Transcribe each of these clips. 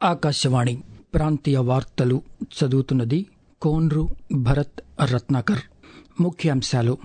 ఆకాశవాణి ప్రాంతీయ వార్తలు చదువుతున్నది కోన్రు భరత్ రత్నాకర్ ముఖ్యాంశాలు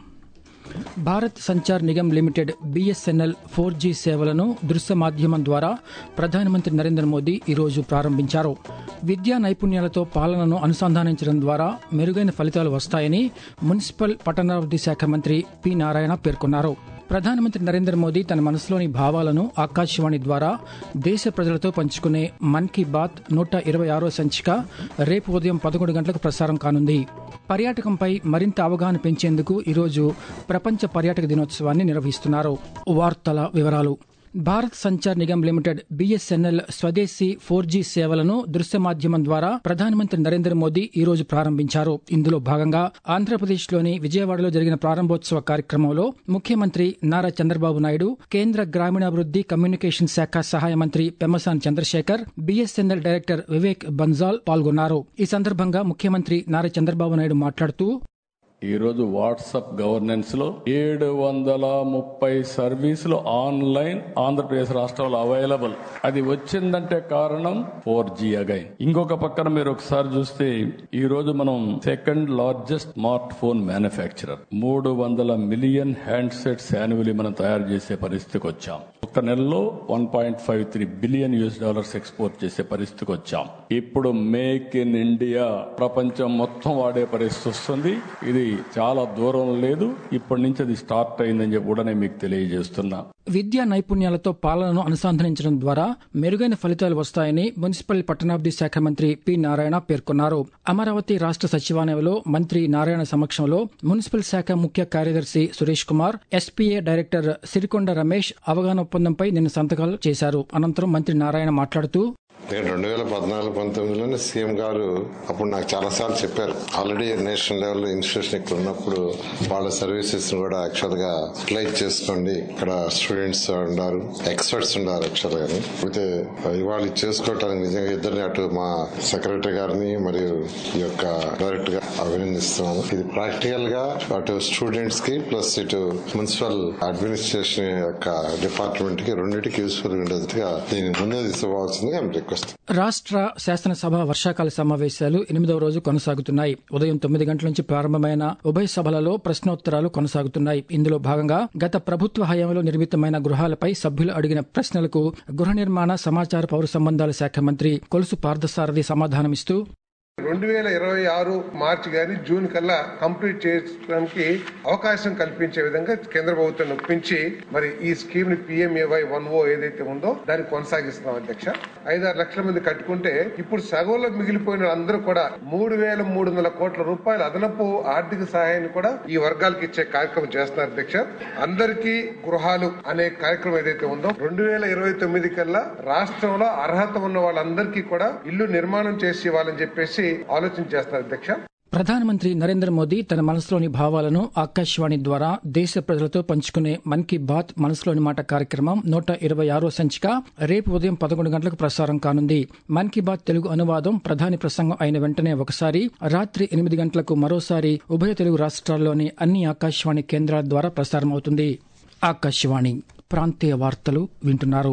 Bharat Sanchar Nigam limited BSNL four G సేవలను దృశ్య మాధ్యమం ద్వారా ప్రధానమంత్రి నరేంద్ర మోదీ ఈరోజు ప్రారంభించారు విద్యా నైపుణ్యాలతో పాలనను అనుసంధానించడం ద్వారా మెరుగైన ఫలితాలు వస్తాయని మున్సిపల్ పట్టణాభివృద్ది శాఖ మంత్రి పి నారాయణ పేర్కొన్నారు ప్రధానమంత్రి నరేంద్ర మోదీ తన మనసులోని భావాలను ఆకాశవాణి ద్వారా దేశ ప్రజలతో పంచుకునే మన్ కీ బాత్ నూట ఇరవై ఆరో సంచిక రేపు ఉదయం పదకొండు గంటలకు ప్రసారం కానుంది పర్యాటకంపై మరింత అవగాహన పెంచేందుకు ఈరోజు ప్రపంచ పర్యాటక దినోత్సవాన్ని నిర్వహిస్తున్నారు వార్తల వివరాలు భారత్ సంచార్ నిగమ్ లిమిటెడ్ బీఎస్ఎన్ఎల్ స్వదేశీ ఫోర్ జీ సేవలను దృశ్య మాధ్యమం ద్వారా ప్రధానమంత్రి నరేంద్ర మోదీ ఈ రోజు ప్రారంభించారు ఇందులో భాగంగా ఆంధ్రప్రదేశ్లోని విజయవాడలో జరిగిన ప్రారంభోత్సవ కార్యక్రమంలో ముఖ్యమంత్రి నారా చంద్రబాబు నాయుడు కేంద్ర గ్రామీణాభివృద్ది కమ్యూనికేషన్ శాఖ సహాయ మంత్రి పెమ్మసాని చంద్రశేఖర్ బీఎస్ఎన్ఎల్ డైరెక్టర్ వివేక్ బన్జాల్ పాల్గొన్నారు ఈ సందర్భంగా ముఖ్యమంత్రి నారా చంద్రబాబు నాయుడు మాట్లాడుతూ ఈ రోజు వాట్సాప్ గవర్నెన్స్ లో ఏడు వందల ముప్పై సర్వీసులు ఆన్లైన్ ఆంధ్రప్రదేశ్ రాష్ట్రంలో అవైలబుల్ అది వచ్చిందంటే కారణం ఫోర్ జీ అగైన్ ఇంకొక పక్కన మీరు ఒకసారి చూస్తే ఈ రోజు మనం second largest smartphone manufacturer మూడు వందల మిలియన్ హ్యాండ్ సెట్స్ యాన్యువలీ మనం తయారు చేసే పరిస్థితికి వచ్చాం ఒక నెలలో one point five three billion US dollars export చేసే పరిస్థితికి వచ్చాం ఇప్పుడు మేక్ ఇన్ ఇండియా ప్రపంచం మొత్తం వాడే పరిస్థితి వస్తుంది ఇది చాలా దూరం లేదు ఇప్పటి నుంచి అది స్టార్ట్ అయిందని చెప్పి కూడా నేను మీకు తెలియజేస్తున్నా విద్యా నైపుణ్యాలతో పాలనను అనుసంధానించడం ద్వారా మెరుగైన ఫలితాలు వస్తాయని మున్సిపల్ పట్టణాభివృద్ది శాఖ మంత్రి పి నారాయణ పేర్కొన్నారు అమరావతి రాష్ట సచివాలయంలో మంత్రి నారాయణ సమక్షంలో మున్సిపల్ శాఖ ముఖ్య కార్యదర్శి సురేష్ కుమార్ ఎస్పీఏ డైరెక్టర్ సిరికొండ రమేష్ అవగాహన ఒప్పందంపై నిన్న సంతకాలు చేశారు అనంతరం మంత్రి నారాయణ మాట్లాడుతూ నేను రెండు వేల పద్నాలుగు పంతొమ్మిదిలోనే సీఎం గారు అప్పుడు నాకు చాలా సార్లు చెప్పారు ఆల్రెడీ నేషనల్ లెవెల్ ఇన్స్టిట్యూషన్ ఇక్కడ ఉన్నప్పుడు వాళ్ళ సర్వీసెస్ కూడా యాక్చువల్ గా అప్లై చేసుకోండి ఇక్కడ స్టూడెంట్స్ ఉన్నారు ఎక్స్పర్ట్స్ ఉన్నారు యాక్చువల్ గా అయితే ఇవాళ చేసుకోవటానికి నిజంగా ఇద్దరిని అటు మా సెక్రటరీ గారిని మరియు ఈ యొక్క డైరెక్టర్ గా అభినందిస్తున్నాను ఇది ప్రాక్టికల్ గా అటు స్టూడెంట్స్ కి ప్లస్ ఇటు మున్సిపల్ అడ్మినిస్ట్రేషన్ యొక్క డిపార్ట్మెంట్ కి రెండింటికి యూస్ఫుల్ ఉండేదిగా దీన్ని ముందే తీసుకోవాల్సిందిగా రిక్వెస్ట్ రాష్ట్ర శాసనసభ వర్షాకాల సమావేశాలు ఎనిమిదవ రోజు కొనసాగుతున్నాయి ఉదయం తొమ్మిది గంటల నుంచి ప్రారంభమైన ఉభయ సభలలో ప్రశ్నోత్తరాలు కొనసాగుతున్నాయి ఇందులో భాగంగా గత ప్రభుత్వ హయాంలో నిర్మితమైన గృహాలపై సభ్యులు అడిగిన ప్రశ్నలకు గృహ నిర్మాణ సమాచార పౌర సంబంధాల శాఖ మంత్రి కొలుసు పార్థసారథి సమాధానమిస్తూ రెండు వేల ఇరవై ఆరు మార్చి గాని జూన్ కల్లా కంప్లీట్ చేయడానికి అవకాశం కల్పించే విధంగా కేంద్ర ప్రభుత్వం ఒప్పించి మరి ఈ స్కీమ్ ని పిఎంఏవై వన్ ఓ ఏదైతే ఉందో దాన్ని కొనసాగిస్తున్నాం అధ్యక్ష ఐదారు లక్షల మంది కట్టుకుంటే ఇప్పుడు సగంలో మిగిలిపోయిన అందరూ కూడా మూడు వేల మూడు వందల కోట్ల రూపాయల అదనపు ఆర్థిక సహాయాన్ని కూడా ఈ వర్గాలకు ఇచ్చే కార్యక్రమం చేస్తున్నారు అధ్యక్ష అందరికీ గృహాలు అనే కార్యక్రమం ఏదైతే ఉందో రెండు వేల ఇరవై తొమ్మిది కల్లా రాష్ట్రంలో అర్హత ఉన్న వాళ్ళందరికీ కూడా ఇల్లు నిర్మాణం చేసి ఇవ్వాలని చెప్పేసి ఆలోచన చేస్తున్నారు అధ్యక్ష ప్రధానమంత్రి నరేంద్ర మోదీ తన మనసులోని భావాలను ఆకాశవాణి ద్వారా దేశ ప్రజలతో పంచుకునే మన్ కీ బాత్ మనసులోని మాట కార్యక్రమం నూట ఇరవై ఆరో సంచిక రేపు ఉదయం పదకొండు గంటలకు ప్రసారం కానుంది మన్ కీ బాత్ తెలుగు అనువాదం ప్రధాని ప్రసంగం అయిన వెంటనే ఒకసారి రాత్రి ఎనిమిది గంటలకు మరోసారి ఉభయ తెలుగు రాష్ట్రాల్లోని అన్ని ఆకాశవాణి కేంద్రాల ద్వారా ప్రసారమవుతుంది ఆకాశవాణి ప్రాంతీయ వార్తలు వింటున్నారు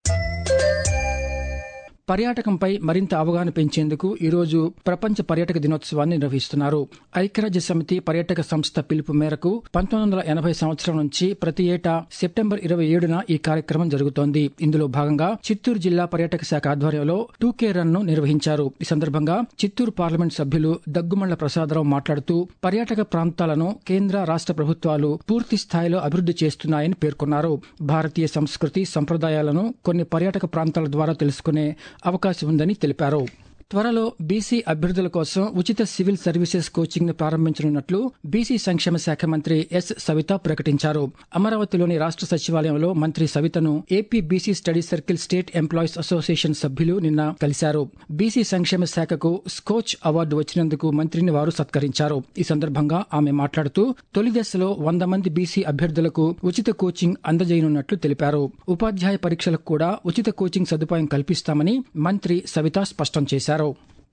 పర్యాటకంపై మరింత అవగాహన పెంచేందుకు ఈరోజు ప్రపంచ పర్యాటక దినోత్సవాన్ని నిర్వహిస్తున్నారు ఐక్యరాజ్య సమితి పర్యాటక సంస్థ పిలుపు మేరకు పంతొమ్మిది వందల ఎనభై సంవత్సరం నుంచి ప్రతి ఏటా సెప్టెంబర్ ఇరవై ఏడున ఈ కార్యక్రమం జరుగుతోంది ఇందులో భాగంగా చిత్తూరు జిల్లా పర్యాటక శాఖ ఆధ్వర్యంలో టూకే రన్ ను నిర్వహించారు ఈ సందర్భంగా చిత్తూరు పార్లమెంట్ సభ్యులు దగ్గుమళ్ల ప్రసాదరావు మాట్లాడుతూ పర్యాటక ప్రాంతాలను కేంద్ర రాష్ట ప్రభుత్వాలు పూర్తి స్థాయిలో అభివృద్ది చేస్తున్నాయని పేర్కొన్నారు భారతీయ సంస్కృతి సంప్రదాయాలను కొన్ని పర్యాటక ప్రాంతాల ద్వారా తెలుసుకునే అవకాశం ఉందని తెలిపారు త్వరలో బీసీ అభ్యర్థుల కోసం ఉచిత సివిల్ సర్వీసెస్ కోచింగ్ ను ప్రారంభించనున్నట్లు బీసీ సంక్షేమ శాఖ మంత్రి ఎస్ సవిత ప్రకటించారు అమరావతిలోని రాష్ట సచివాలయంలో మంత్రి సవితను AP BC study circle state employees association సభ్యులు నిన్న కలిశారు బీసీ సంక్షేమ శాఖకు స్కోచ్ అవార్డు వచ్చినందుకు మంత్రిని వారు సత్కరించారు ఈ సందర్భంగా ఆమె మాట్లాడుతూ తొలి దశలో వంద మంది బీసీ అభ్యర్థులకు ఉచిత కోచింగ్ అందజేయనున్నట్లు తెలిపారు ఉపాధ్యాయ పరీక్షలకు కూడా ఉచిత కోచింగ్ సదుపాయం కల్పిస్తామని మంత్రి సవిత స్పష్టం చేశారు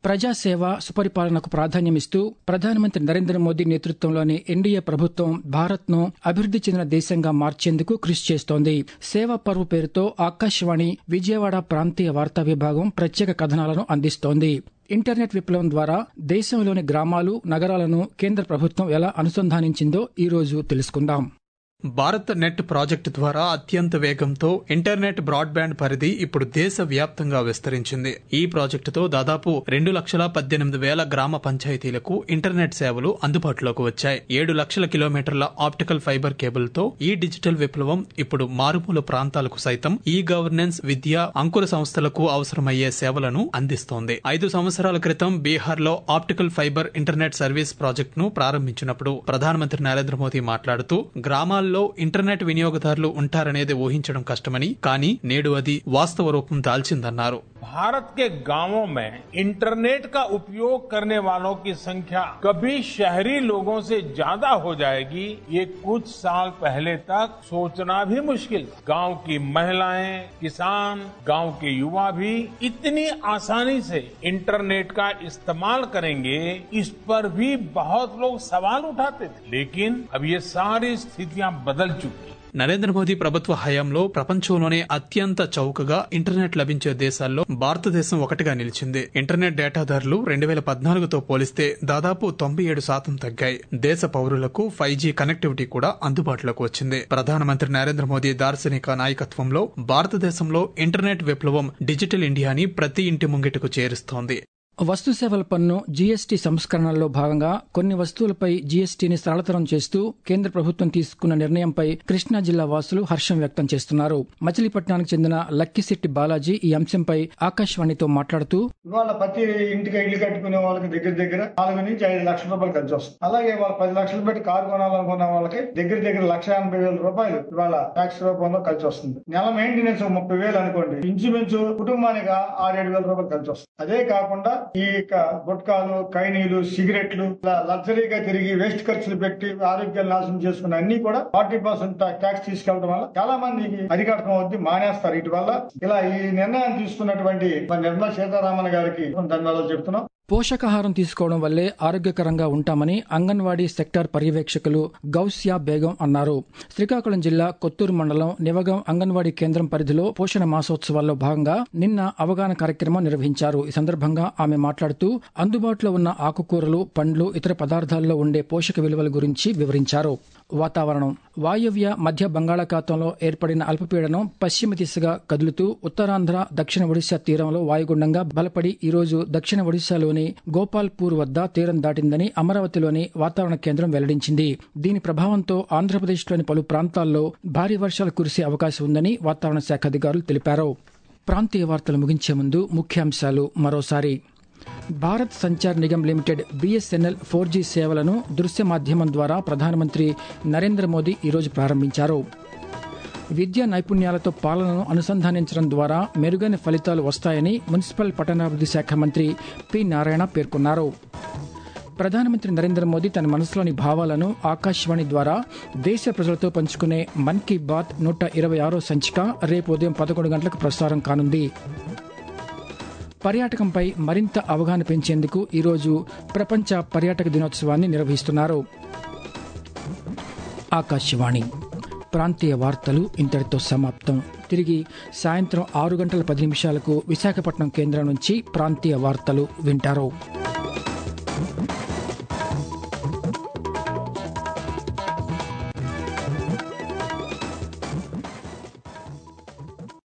ప్రజాసేవ సుపరిపాలనకు ప్రాధాన్యమిస్తూ ప్రధానమంత్రి నరేంద్ర మోదీ నేతృత్వంలోని ఎన్డీఏ ప్రభుత్వం భారత్ను అభివృద్ది చెందిన దేశంగా మార్చేందుకు కృషి చేస్తోంది సేవా పర్వ్ పేరుతో ఆకాశవాణి విజయవాడ ప్రాంతీయ వార్తా విభాగం ప్రత్యేక కథనాలను అందిస్తోంది ఇంటర్నెట్ విప్లవం ద్వారా దేశంలోని గ్రామాలు నగరాలను కేంద్ర ప్రభుత్వం ఎలా అనుసంధానించిందో ఈ రోజు తెలుసుకుందాం భారత్ నెట్ ప్రాజెక్టు ద్వారా అత్యంత వేగంతో ఇంటర్నెట్ బ్రాడ్బ్యాండ్ పరిధి ఇప్పుడు దేశ వ్యాప్తంగా విస్తరించింది ఈ ప్రాజెక్టుతో దాదాపు రెండు లక్షల పద్దెనిమిది వేల గ్రామ పంచాయతీలకు ఇంటర్నెట్ సేవలు అందుబాటులోకి వచ్చాయి ఏడు లక్షల కిలోమీటర్ల ఆప్టికల్ ఫైబర్ కేబుల్తో ఈ డిజిటల్ విప్లవం ఇప్పుడు మారుమూల ప్రాంతాలకు సైతం ఈ గవర్నెన్స్ విద్య అంకుర సంస్థలకు అవసరమయ్యే సేవలను అందిస్తోంది ఐదు సంవత్సరాల క్రితం బీహార్ లో ఆప్టికల్ ఫైబర్ ఇంటర్నెట్ సర్వీస్ ప్రాజెక్టును ప్రారంభించినప్పుడు ప్రధానమంత్రి నరేంద్ర మోదీ మాట్లాడుతూ గ్రామాల్లో ఇంటర్నెట్ వినియోగదారులు ఉంటారనేది ఊహించడం కష్టమని కానీ నేడు అది వాస్తవ రూపం దాల్చిందన్నారు भारत के गांवों में इंटरनेट का उपयोग करने वालों की संख्या कभी शहरी लोगों से ज्यादा हो जाएगी ये कुछ साल पहले तक सोचना भी मुश्किल था गांव की महिलाएं किसान गांव के युवा भी इतनी आसानी से इंटरनेट का इस्तेमाल करेंगे इस पर भी बहुत लोग सवाल उठाते थे लेकिन अब ये सारी स्थितियां बदल चुकी నరేంద్ర మోదీ ప్రభుత్వ హయాంలో ప్రపంచంలోనే అత్యంత చౌకగా ఇంటర్నెట్ లభించే దేశాల్లో భారతదేశం ఒకటిగా నిలిచింది ఇంటర్నెట్ డేటా ధరలు రెండు వేల పద్నాలుగుతో పోలిస్తే దాదాపు తొంభై ఏడు శాతం తగ్గాయి దేశ పౌరులకు ఫైవ్ జీ కనెక్టివిటీ కూడా అందుబాటులోకి వచ్చింది ప్రధానమంత్రి నరేంద్ర మోదీ దార్శనిక నాయకత్వంలో భారతదేశంలో ఇంటర్నెట్ విప్లవం డిజిటల్ ఇండియాని ప్రతి ఇంటి ముంగిటకు చేరుస్తోంది వస్తు సేవల పన్ను జీఎస్టీ సంస్కరణల్లో భాగంగా కొన్ని వస్తువులపై జీఎస్టీని సరళతరం చేస్తూ కేంద్ర ప్రభుత్వం తీసుకున్న నిర్ణయంపై కృష్ణా జిల్లా వాసులు హర్షం వ్యక్తం చేస్తున్నారు మచిలీపట్నానికి చెందిన లక్కిశెట్టి బాలాజీ ఈ అంశంపై ఆకాశవాణితో మాట్లాడుతూ ఇవాళ ప్రతి ఇంటికి ఇల్లు కట్టుకునే వాళ్ళకి దగ్గర దగ్గర నాలుగు నుంచి ఐదు లక్షల రూపాయలు ఖర్చు వస్తుంది అలాగే వాళ్ళ పది లక్షలు పెట్టి కారు కొనాలనుకున్న వాళ్ళకి దగ్గర దగ్గర లక్ష ఎనభై వేల రూపాయలు ఇవాళ ట్యాక్స్ రూపంలో ఖర్చు వస్తుంది నెల మెయింటెనెన్స్ ముప్పై వేలు అనుకోండి ఇంచుమించు కుటుంబానికి ఆరేడు వేల రూపాయలు ఖర్చు వస్తుంది అదే కాకుండా ఈ యొక్క గుట్కాలు కైనీలు సిగరెట్లు ఇలా లగ్జరీగా తిరిగి వేస్ట్ ఖర్చులు పెట్టి ఆరోగ్యాలు నాశనం చేసుకున్న అన్ని కూడా ఫార్టీ పర్సెంట్ ట్యాక్స్ తీసుకెళ్లడం వల్ల చాలా మందికి అరికట్టడం వద్ద మానేస్తారు ఇటు వల్ల ఇలా ఈ నిర్ణయం తీసుకున్నటువంటి మన నిర్మలా సీతారామన్ గారికి ధన్యవాదాలు చెప్తున్నాం పోషకాహారం తీసుకోవడం వల్లే ఆరోగ్యకరంగా ఉంటామని అంగన్వాడీ సెక్టార్ పర్యవేక్షకులు గౌస్యా బేగం అన్నారు శ్రీకాకుళం జిల్లా కొత్తూరు మండలం నివగం అంగన్వాడీ కేంద్రం పరిధిలో పోషణ మాసోత్సవాల్లో భాగంగా నిన్న అవగాహన కార్యక్రమం నిర్వహించారు ఈ సందర్భంగా ఆమె మాట్లాడుతూ అందుబాటులో ఉన్న ఆకుకూరలు పండ్లు ఇతర పదార్థాల్లో ఉండే పోషక విలువల గురించి వివరించారు వాతావరణం వాయవ్య మధ్య బంగాళాఖాతంలో ఏర్పడిన అల్పపీడనం పశ్చిమ దిశగా కదులుతూ ఉత్తరాంధ్ర దక్షిణ ఒడిశా తీరంలో వాయుగుండంగా బలపడి ఈరోజు దక్షిణ ఒడిశాలోని గోపాల్పూర్ వద్ద తీరం దాటిందని అమరావతిలోని వాతావరణ కేంద్రం వెల్లడించింది దీని ప్రభావంతో ఆంధ్రప్రదేశ్లోని పలు ప్రాంతాల్లో భారీ వర్షాలు కురిసే అవకాశం ఉందని వాతావరణ శాఖ అధికారులు తెలిపారు ప్రాంతీయ వార్తలు ముగించే ముందు ముఖ్యాంశాలు మరోసారి Bharat Sanchar Nigam limited BSNL four G సేవలను దృశ్య మాధ్యమం ద్వారా ప్రధానమంత్రి నరేంద్ర మోదీ ఈరోజు ప్రారంభించారు విద్యా నైపుణ్యాలతో పాలనను అనుసంధానించడం ద్వారా మెరుగైన ఫలితాలు వస్తాయని మున్సిపల్ పట్టణాభివృద్ధి శాఖ మంత్రి పి నారాయణ పేర్కొన్నారు ప్రధానమంత్రి నరేంద్ర మోదీ తన మనసులోని భావాలను ఆకాశవాణి ద్వారా దేశ ప్రజలతో పంచుకునే మన్ కీ బాత్ నూట ఇరవై ఆరో సంచిక రేపు ఉదయం పదకొండు గంటలకు ప్రసారం కానుంది పర్యాటకంపై మరింత అవగాహన పెంచేందుకు ఈరోజు ప్రపంచ పర్యాటక దినోత్సవాన్ని నిర్వహిస్తున్నారు ఆకాశవాణి ప్రాంతీయ వార్తలు ఇంతటితో సమాప్తం తిరిగి సాయంత్రం ఆరు గంటల పది నిమిషాలకు విశాఖపట్నం కేంద్రం నుంచి ప్రాంతీయ వార్తలు వింటారు